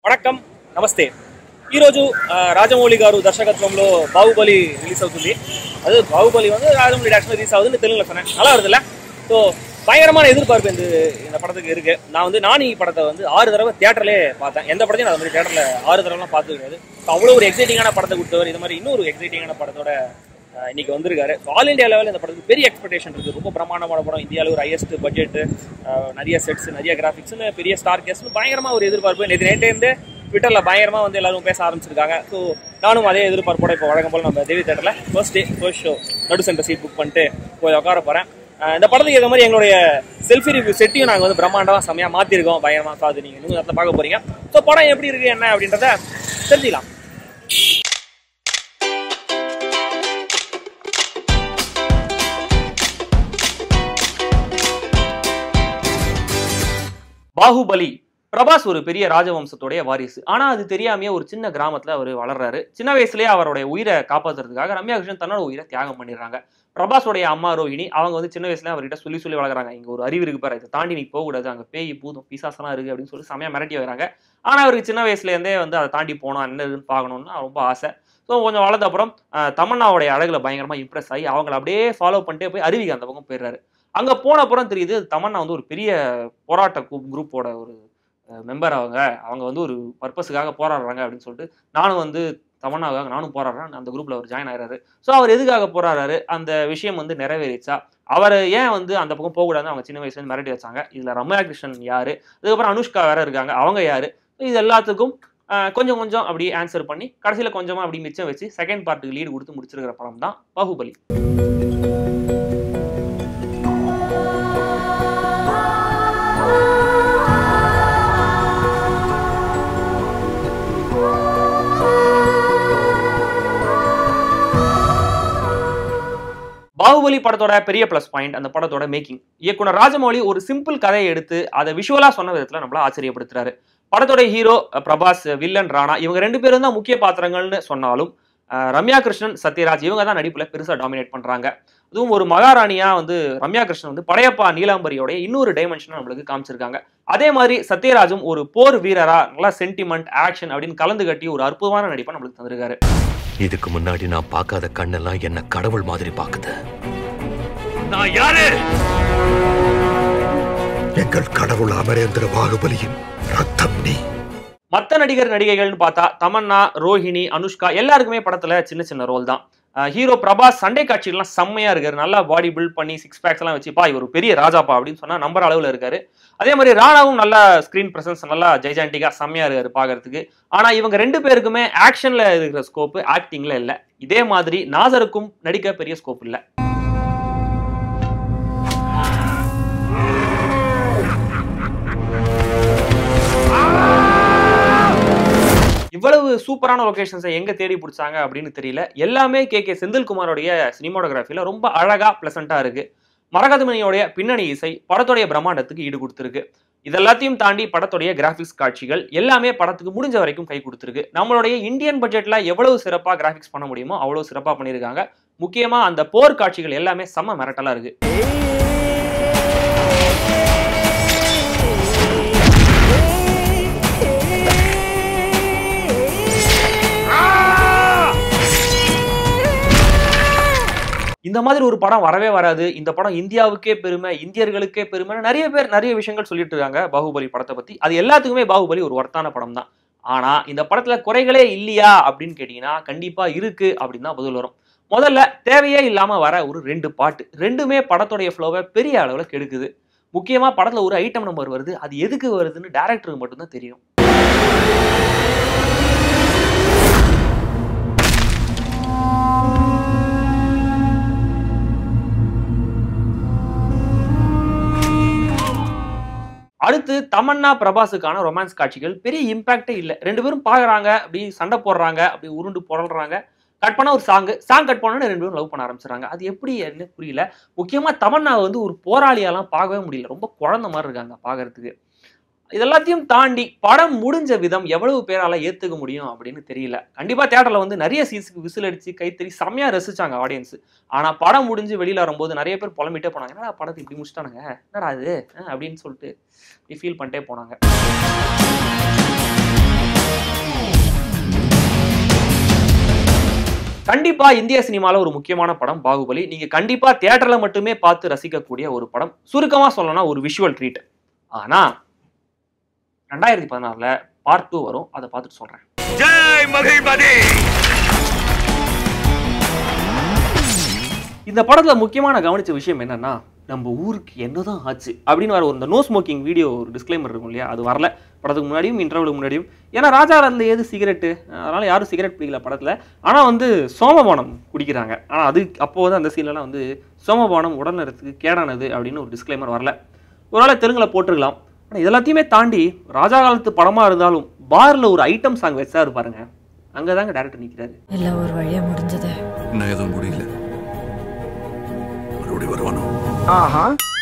వణకం నమస్తే ఈరోజు ఆ, రాజమౌళి గారు దర్శకత్వంలో బాహుబలి రిలీజ్ అవుతుంది அது பாகுபலி வந்து ராஜமௌழி டேரக்ஷன் ரிலீஸ் ஆகுதுன்னு தெலுங்குல சொன்னேன் நல்லா வருதுல்ல ஸோ பயங்கரமான எதிர்பார்ப்பு இந்த இந்த படத்துக்கு இருக்கு நான் வந்து நானி படத்தை வந்து ஆறு தடவை தியேட்டர்லேயே பார்த்தேன் எந்த படத்தையும் நான் அது மாதிரி தியேட்டரில் ஆறு தடவைலாம் பார்த்தது கிடையாது So, அவ்வளோ ஒரு எக்ஸைட்டிங்கான படத்தை கொடுத்தவர் இது மாதிரி இன்னொரு எக்ஸைட்டிங்கான படத்தோட ஆஹ், இன்னைக்கு வந்திருக்காரு ஆல் இந்தியா லெவலில் இந்த படத்துக்கு பெரிய எக்ஸ்பெக்டேஷன் இருக்கு ரொம்ப பிரமாண்டமான படம் இந்தியாவில் ஒரு ஹையஸ்ட் பட்ஜெட் நிறைய செட்ஸ் நிறைய கிராஃபிக்ஸ்னு பெரிய ஸ்டார் கேஸ்ட்னு பயங்கரமா ஒரு எதிர்பார்ப்பு நேற்று நைட்டேருந்து ட்விட்டர்ல பயங்கரமா வந்து எல்லாரும் பேச ஆரம்பிச்சிருக்காங்க ஸோ நானும் அதே எதிர்பார்ப்போட இப்போ வழக்கம் போல நம்ம தேவி தேட்டரில் ஃபர்ஸ்ட் டே ஃபர்ஸ்ட் ஷோ நடு சென்டர் சீட் புக் பண்ணிட்டு போய் உட்கார போறேன் ஆஹ் இந்த படத்துக்கு ஏற்ற மாதிரி எங்களுடைய செல்ஃபி ரிவ்யூ செட்டையும் நாங்கள் வந்து பிரம்மாண்டமா செம்மையா மாத்திருக்கோம் பயங்கரமா ஸோ அது நீங்க இன்னும் நேரத்தில் பார்க்க போறீங்க ஸோ படம் எப்படி இருக்கு என்ன அப்படின்றத தெரிஞ்சுக்கலாம் பாகுபலி பிரபாஸ் ஒரு பெரிய ராஜவம்சத்துடைய வாரிசு ஆனா அது தெரியாமையே ஒரு சின்ன கிராமத்துல அவர் வளர்றாரு சின்ன வயசுலயே அவருடைய உயிரை காப்பாத்துறதுக்காக ரம்யா கிருஷ்ணன் தன்னோட உயிரை தியாகம் பண்ணிடுறாங்க பிரபாஸோடைய அம்மா ரோஹிணி அவங்க வந்து சின்ன வயசுல அவர்கிட்ட சொல்லி சொல்லி வளர்க்குறாங்க இங்க ஒரு அறிவு இருக்கு பாரு இதை தாண்டி நீ போகக்கூடாது அங்க பேய் பூதம் பிசாசெல்லாம் இருக்கு அப்படின்னு சொல்லி செமையா மிரட்டி வராங்க ஆனா அவருக்கு சின்ன வயசுல இருந்தே வந்து அதை தாண்டி போனோம் என்ன இதுன்னு பார்க்கணும்னு ரொம்ப ஆசை ஸோ கொஞ்சம் வளர்ந்த அப்புறம் அஹ், தமன்னாவுடைய அழகுல பயங்கரமா இம்ப்ரெஸ் ஆகி அவங்கள அப்படியே ஃபாலோ பண்ணிட்டே போய் அருவிக்கு அந்த பக்கம் போயிடுறாரு அங்க போன அப்புறம் தெரியுது தமன்னா வந்து ஒரு பெரிய போராட்ட குரூப்போட ஒரு மெம்பர் அவங்க அவங்க வந்து ஒரு பர்பஸுக்காக போராடுறாங்க அப்படின்னு சொல்லிட்டு நானும் வந்து தமன்னாவுக்காக நானும் போராடுறேன் அந்த குரூப்ல அவர் ஜாயின் ஆகிறாரு ஸோ அவர் எதுக்காக போராடுறாரு அந்த விஷயம் வந்து நிறைவேறிச்சா அவர் ஏன் வந்து அந்த பக்கம் போகக்கூடாதுன்னு அவங்க சின்ன வயசுல இருந்து மிரட்டி வச்சாங்க இதுல ரம்யா கிருஷ்ணன் யாரு அதுக்கப்புறம் அனுஷ்கா வேற இருக்காங்க அவங்க யாரு இது எல்லாத்துக்கும் ஆஹ், கொஞ்சம் கொஞ்சம் அப்படி ஆன்சர் பண்ணி கடைசியில கொஞ்சமா அப்படி மிச்சம் வச்சு செகண்ட் பார்ட்டுக்கு லீடு கொடுத்து முடிச்சிருக்கிற படம் தான் பாகுபலி பாகுபலி படத்தோட பெரிய ப்ளஸ் பாயிண்ட் அந்த படத்தோட மேக்கிங் இயக்குனர் ராஜமௌழி ஒரு சிம்பிள் கதையை எடுத்து அதை விஷுவலா சொன்ன விதத்துல நம்மள ஆச்சரியப்படுத்துறாரு படத்தோட ஹீரோ பிரபாஸ் வில்லன் ராணா இவங்க ரெண்டு பேரும் தான் முக்கிய பாத்திரங்கள்னு சொன்னாலும் அஹ், ரம்யா கிருஷ்ணன் சத்யராஜ் இவங்க தான் நடிப்புல பெருசா டாமினேட் பண்றாங்க அதுவும் ஒரு மகாராணியா வந்து ரம்யா கிருஷ்ணன் வந்து படையப்பா நீலாம்பரியோட இன்னொரு டைமென்ஷனை நம்மளுக்கு காமிச்சிருக்காங்க அதே மாதிரி சத்யராஜும் ஒரு போர் வீரரா நல்லா சென்டிமெண்ட் ஆக்ஷன் அப்படின்னு கலந்து கட்டி ஒரு அற்புதமான நடிப்பை நம்மளுக்கு தந்திருக்காரு இதுக்கு முன்னாடி நான் பார்க்காத கண்ணெல்லாம் என்ன கடவுள் மாதிரி பாக்குது நான் யாரு எங்கள் கடவுள் அமரேந்திர பாகுபலியின் ரத்தம் நீ மற்ற நடிகர் நடிகைகள்னு பார்த்தா தமன்னா ரோஹிணி அனுஷ்கா எல்லாருக்குமே படத்துல சின்ன சின்ன ரோல் தான் ஹீரோ பிரபாஸ் சண்டை காட்சிகள்லாம் செம்மையா இருக்காரு நல்லா பாடி பில்ட் பண்ணி சிக்ஸ் பேக்ஸ் எல்லாம் வச்சுப்பா இவர் ஒரு பெரிய ராஜாப்பா அப்படின்னு சொன்னா நம்பர் அளவுல இருக்காரு அதே மாதிரி ராணாவும் நல்லா ஸ்கிரீன் பிரசன்ஸ் நல்லா ஜெய்ஜாண்டிக்கா செம்மையா இருக்காரு பாக்குறதுக்கு ஆனா இவங்க ரெண்டு பேருக்குமே ஆக்ஷன்ல இருக்கிற ஸ்கோப் ஆக்டிங்ல இல்ல இதே மாதிரி நாசருக்கும் நடிக்க பெரிய ஸ்கோப் இல்ல இவ்வளவு சூப்பரான லொகேஷன்ஸை எங்க தேடி பிடிச்சாங்க அப்படின்னு தெரியல எல்லாமே கே கே செந்தில்குமாரோடைய சினிமாட்டோகிராஃபில ரொம்ப அழகா பிளசண்டா இருக்கு மரகதமணியோடைய பின்னணி இசை படத்துடைய பிரம்மாண்டத்துக்கு ஈடு கொடுத்துருக்கு இதெல்லாத்தையும் தாண்டி படத்துடைய கிராஃபிக்ஸ் காட்சிகள் எல்லாமே படத்துக்கு முடிஞ்ச வரைக்கும் கை கொடுத்துருக்கு நம்மளுடைய இந்தியன் பட்ஜெட்ல எவ்வளவு சிறப்பா கிராஃபிக்ஸ் பண்ண முடியுமோ அவ்வளவு சிறப்பா பண்ணியிருக்காங்க முக்கியமா அந்த போர் காட்சிகள் எல்லாமே செம்ம மிரட்டலா இருக்கு இந்த மாதிரி ஒரு படம் வரவே வராது இந்த படம் இந்தியாவுக்கே பெருமை இந்தியர்களுக்கே பெருமை நிறைய பேர் நிறைய விஷயங்கள் சொல்லிட்டு இருக்காங்க பாகுபலி படத்தை பத்தி அது எல்லாத்துக்குமே பாகுபலி ஒரு ஒர்த்தான படம் தான் ஆனா இந்த படத்துல குறைகளே இல்லையா அப்படின்னு கேட்டீங்கன்னா கண்டிப்பா இருக்கு அப்படின்னு தான் பதில் வரும் முதல்ல தேவையே இல்லாம வர ஒரு ரெண்டு பாட்டு ரெண்டுமே படத்துடைய ஃப்ளோவை பெரிய அளவுல கெடுக்குது முக்கியமா படத்துல ஒரு ஐட்டம் நம்பர் வருது அது எதுக்கு வருதுன்னு டேரக்டருக்கு மட்டும்தான் தெரியும் அடுத்து தமன்னா பிரபாஸுக்கான ரொமான்ஸ் காட்சிகள் பெரிய இம்பாக்டே இல்லை ரெண்டு பேரும் பார்க்கறாங்க அப்படி சண்டை போடுறாங்க அப்படி உருண்டு புரள்றாங்க கட் பண்ண ஒரு சாங் சாங் கட் பண்ணோன்னு ரெண்டு பேரும் லவ் பண்ண ஆரம்பிச்சிடுறாங்க அது எப்படி என்ன புரியல முக்கியமா தமன்னா வந்து ஒரு போராளியாலாம் பார்க்கவே முடியல ரொம்ப குழந்தை மாதிரி இருக்காங்க பார்க்கறதுக்கு இதெல்லாத்தையும் தாண்டி படம் முடிஞ்ச விதம் எவ்வளவு பேரால ஏத்துக்க முடியும் அப்படின்னு தெரியல கண்டிப்பா தியேட்டர்ல வந்து நிறைய சீன்ஸுக்கு விசில் அடிச்சு கைத்தறி செம்மையா ரசிச்சாங்க ஆடியன்ஸ் ஆனா படம் முடிஞ்சு வெளியில வரும்போது நிறைய பேர் புலம்பிட்டே போனாங்க என்னடா படத்தை இப்படி முடிச்சிட்டானுங்க என்னடா அது அஹ் அப்படின்னு சொல்லிட்டு ஃபீல் பண்ணிட்டே போனாங்க கண்டிப்பா இந்திய சினிமால ஒரு முக்கியமான படம் பாகுபலி நீங்க கண்டிப்பா தியேட்டர்ல மட்டுமே பார்த்து ரசிக்கக்கூடிய ஒரு படம் சுருக்கமா சொல்லணும்னா ஒரு விஷுவல் ட்ரீட் ஆனா ரெண்டாயிரத்தி பதினாறுல பார்ட் டூ வரும் அதை பார்த்துட்டு சொல்றேன் ஜெய் மகிழ்மதி இந்த படத்துல முக்கியமான கவனிச்ச விஷயம் என்னன்னா நம்ம ஊருக்கு என்னதான் ஆச்சு அப்படின்னு வர ஒரு இந்த நோ ஸ்மோக்கிங் வீடியோ ஒரு டிஸ்க்ளைமர் இருக்கும் இல்லையா அது வரல படத்துக்கு முன்னாடியும் இன்டர்வலுக்கு முன்னாடியும் ஏன்னா ராஜா அதில் ஏது சிகரெட்டு அதனால யாரும் சிகரெட் பிடிக்கல படத்தில் ஆனால் வந்து சோமபானம் குடிக்கிறாங்க ஆனால் அது அப்போ வந்து அந்த சீன்லலாம் வந்து சோமபானம் உடல்நலத்துக்கு கேடானது அப்படின்னு ஒரு டிஸ்க்ளைமர் வரல ஒருவேளை தெலுங்கில் போட்டிருக்கலாம் ஆனால் இது எல்லாத்தையுமே தாண்டி ராஜா காலத்து படமாக இருந்தாலும் பாரில் ஒரு ஐட்டம் சாங் வச்சாரு பாருங்க அங்கே தாங்க டேரக்டர் நிற்கிறாரு எல்லாம் ஒரு வழியா முடிஞ்சது இன்னும் எதுவும் முடியல மறுபடியும் வருவானோ ஆஹா